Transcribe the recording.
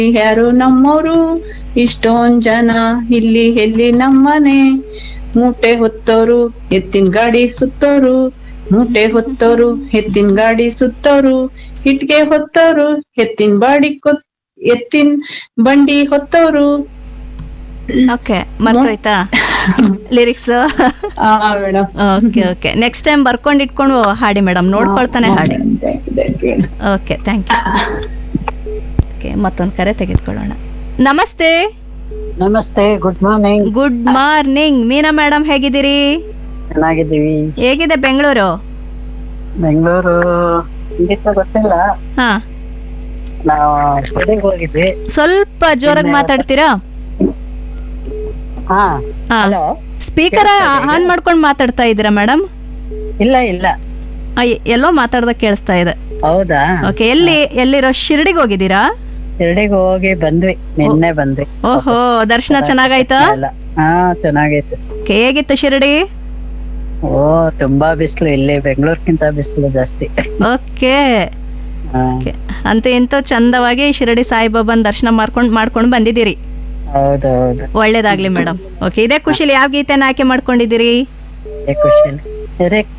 ಯಾರು ನಮ್ಮೋರು ಇಷ್ಟೊಂದ್ ಜನ ಇಲ್ಲಿ ಎಲ್ಲಿ ನಮ್ಮನೆ ಮೂಟೆ ಹೊತ್ತೋರು ಎತ್ತಿನ ಗಾಡಿ ಸುತ್ತೋರು ಮೂಟೆ ಹೊತ್ತೋರು ಎತ್ತಿನ ಗಾಡಿ ಸುತ್ತೋರು ಇಟ್ಗೆ ಹೊತ್ತೋರು ಎತ್ತಿನ ಬಾಡಿ ಕೊತ್ ಎತ್ತಿನ ಬಂಡಿ ಹೊತ್ತೋರು ಓಕೆ ಮರ್ತೋಯ್ತಾ ಲಿರಿಕ್ಸ್ ಆ madam okay okay next time ಬರ್ಕೊಂಡು ಇಟ್ಕೊಂಡು ಹಾಡಿ ಮೇಡಮ್ ನೋಡ್ಕೊಳ್ತಾನೆ ಹಾಡಿ ಓಕೆ ಥ್ಯಾಂಕ್ ಯು ಓಕೆ ಮತ್ತೊಂದು ಕರೆ ತೆಗೆದುಕೊಳ್ಳೋಣ ನಮಸ್ತೆ ನಮಸ್ತೆ good morning good morning Meena madam ಹೇಗಿದ್ದೀರಿ ಚೆನ್ನಾಗಿದ್ದೀವಿ ಹೇಗಿದೆ ಬೆಂಗಳೂರು ಬೆಂಗಳೂರು ಖಂಡಿತ ಗೊತ್ತಿಲ್ಲ ಹಾ ನಾವು ಕೊಡಗಿಗೆ ಹೋಗಿದ್ವಿ ಸ್ವಲ್ಪ ಜೋರಾಗಿ ಮಾತಾಡ್ತೀರಾ ಹಾ ಹಾ ಹಲೋ ಸ್ಪೀಕರ್ ಆನ್ ಮಾಡ್ಕೊಂಡು ಮಾತಾಡ್ತಾ ಇದ್ದೀರಾ ಮೇಡಮ್ ಇಲ್ಲ ಇಲ್ಲ ಎಲ್ಲೋ ಮಾತಾಡ್ದಾಗ ಕೇಳಿಸ್ತಾ ಇದೆ ಹೌದಾ ಓಕೆ ಎಲ್ಲಿ ಎಲ್ಲಿರೋ ಶಿರ್ಡಿಗೆ ಹೋಗಿದ್ದೀರಾ ಶಿರಡಿಗೆ ಹೋಗಿ ಬಂದ್ವಿ ನಿನ್ನೆ ಬಂದ್ವಿ ಓಹೋ ದರ್ಶನ ಚೆನ್ನಾಗಾಯ್ತಾ ಇಲ್ಲ ಹಾ ಚೆನ್ನಾಗೈತೆ Okay, ಹೇಗಿತ್ತು ಶಿರಡಿ ಓ ತುಂಬಾ ಬಿಸಿಲು ಇಲ್ಲಿ ಬೆಂಗಳೂರ್ಕಿಂತ ಬಿಸಿಲು ಜಾಸ್ತಿ ಓಕೆ ಹಾ, ಅಂತೂ ಇಂತೂ ಚಂದವಾಗಿ ಶಿರಡಿ ಸಾಯಿಬಾಬಾನ್ ದರ್ಶನ ಮಾಡ್ಕೊಂಡು ಮಾಡ್ಕೊಂಡು ಬಂದಿದ್ದೀರಿ ಹೌದು ಹೌದು ಒಳ್ಳೇದಾಗ್ಲಿ ಮೇಡಮ್ ಓಕೆ ಇದೇ ಖುಷಿಲಿ ಯಾವ ಗೀತೆನ ಆಯ್ಕೆ ಮಾಡ್ಕೊಂಡಿದ್ದೀರಿ ಏ ಖುಷಿ ಹಿರೇಕ್